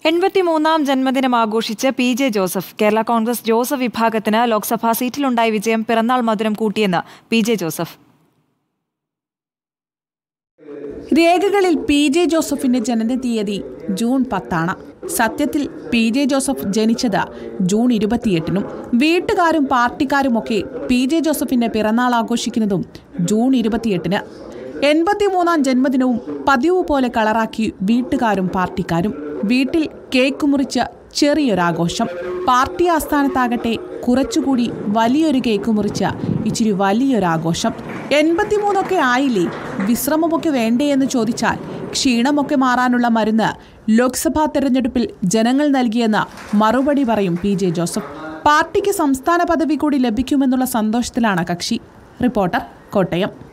എൺപത്തിമൂന്നാം ജന്മദിനം ആഘോഷിച്ച് P J Joseph Kerala Congress Joseph വിഭാഗത്തിന് ലോക്സഭാ സീറ്റിലുണ്ടായ വിജയം പിറന്നാൾ മധുരം കൂട്ടിയെന്ന് പി ജെ ജോസഫ് രേഖകളിൽ പി ജെ ജോസഫിന്റെ ജനന തീയതി ജൂൺ പത്താണ് സത്യത്തിൽ പി ജെ ജോസഫ് ജനിച്ചത് ജൂൺ ഇരുപത്തിയെട്ടിനും വീട്ടുകാരും പാർട്ടിക്കാരുമൊക്കെ പി ജെ ജോസഫിന്റെ പിറന്നാൾ ആഘോഷിക്കുന്നതും ജൂൺ ഇരുപത്തിയെട്ടിന് എൺപത്തിമൂന്നാം ജന്മദിനവും പതിവ് പോലെ കളറാക്കി വീട്ടുകാരും പാർട്ടിക്കാരും വീട്ടിൽ കേക്ക് മുറിച്ച് ചെറിയൊരാഘോഷം പാർട്ടി ആസ്ഥാനത്താകട്ടെ കുറച്ചുകൂടി വലിയൊരു കേക്ക് മുറിച്ച് ഇച്ചിരി വലിയൊരാഘോഷം എൺപത്തിമൂന്നൊക്കെ ആയില്ലേ വിശ്രമമൊക്കെ വേണ്ടേ എന്ന് ചോദിച്ചാൽ ക്ഷീണമൊക്കെ മാറാനുള്ള മരുന്ന് ലോക്സഭാ തെരഞ്ഞെടുപ്പിൽ ജനങ്ങൾ നൽകിയെന്ന് മറുപടി പറയും പി ജെ ജോസഫ് പാർട്ടിക്ക് സംസ്ഥാന പദവി കൂടി ലഭിക്കുമെന്നുള്ള സന്തോഷത്തിലാണ് കക്ഷി റിപ്പോർട്ടർ കോട്ടയം